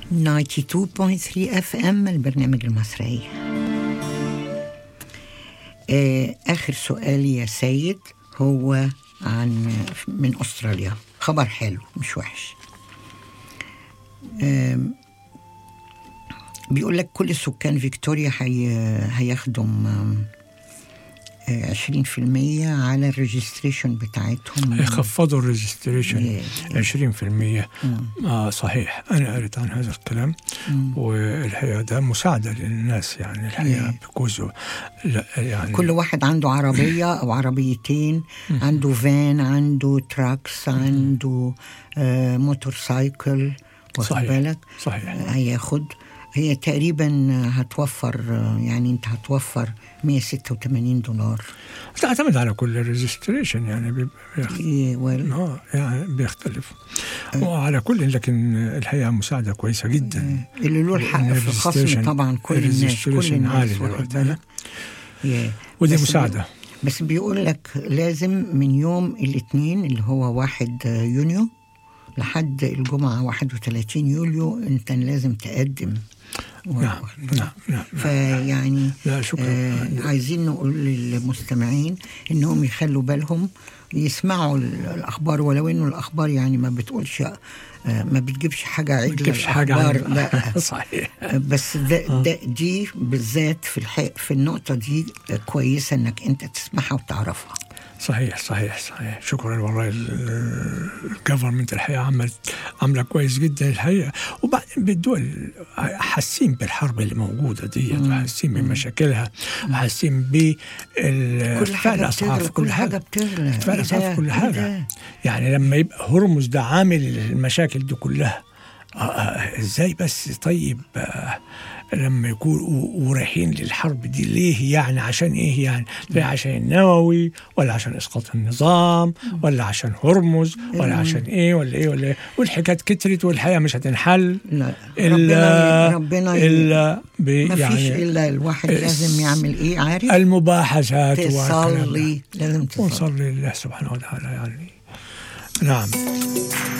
92.3 اف ام البرنامج المصري آه، اخر سؤال يا سيد هو عن من استراليا خبر حلو مش وحش آم، بيقول لك كل سكان فيكتوريا هي هياخدوا آم، آه، 20% على الريجستريشن بتاعتهم يخفضوا الريجستريشن إيه. 20% آه صحيح انا قريت عن هذا الكلام والحقيقه ده مساعده للناس يعني الحقيقه إيه. بيكوزوا لا يعني كل واحد عنده عربية أو عربيتين عنده فان عنده تراكس عنده آه موتور سايكل واخد صحيح. بالك صحيح. آه، هياخد هي تقريبا هتوفر آه، يعني انت هتوفر 186 دولار تعتمد على كل ريجستريشن يعني بيبقى بيخ- إيه، وال- اه يعني بيختلف وعلى كل لكن الحقيقه مساعده كويسه جدا اللي له الحق في الخصم الريجستريشن- طبعا كل الناس كل الريجستريشن عالي الناس واخد دلوقتي. بالك Yeah. ودي بس مساعده بي- بس بيقول لك لازم من يوم الاثنين اللي هو واحد يونيو لحد الجمعة 31 يوليو انت لازم تقدم نعم نعم نعم فيعني لا، شكراً. آه عايزين نقول للمستمعين انهم يخلوا بالهم يسمعوا ال- الاخبار ولو انه الاخبار يعني ما بتقولش آه ما بتجيبش حاجه ما عدله تجيبش حاجه الأخبار، عن لا صحيح بس ده, ده دي بالذات في الحق في النقطه دي كويسه انك انت تسمعها وتعرفها صحيح صحيح صحيح شكرا والله الجفرمنت الحقيقه عملت عامله كويس جدا الحقيقه وبعدين بالدول حاسين بالحرب اللي موجوده ديت وحاسين بمشاكلها وحاسين ب كل حاجه الاسعار بتغلى في كل كل حاجه حاجه بتغلى ارتفاع إيه الاسعار ده؟ في كل إيه حاجه ده؟ يعني لما يبقى هرمز ده عامل المشاكل دي كلها آه، آه، ازاي بس طيب آه، لما يكونوا ورايحين للحرب دي ليه يعني عشان ايه يعني ليه عشان النووي ولا عشان اسقاط النظام ولا عشان هرمز ولا عشان ايه ولا ايه ولا ايه والحكايات كترت والحياه مش هتنحل لا الا ربنا ربنا ي- الا ب- ما فيش يعني الا الواحد الس- لازم يعمل ايه عارف المباحثات والكلام ده. تصلي لازم تصلي ونصلي لله سبحانه وتعالى يعني نعم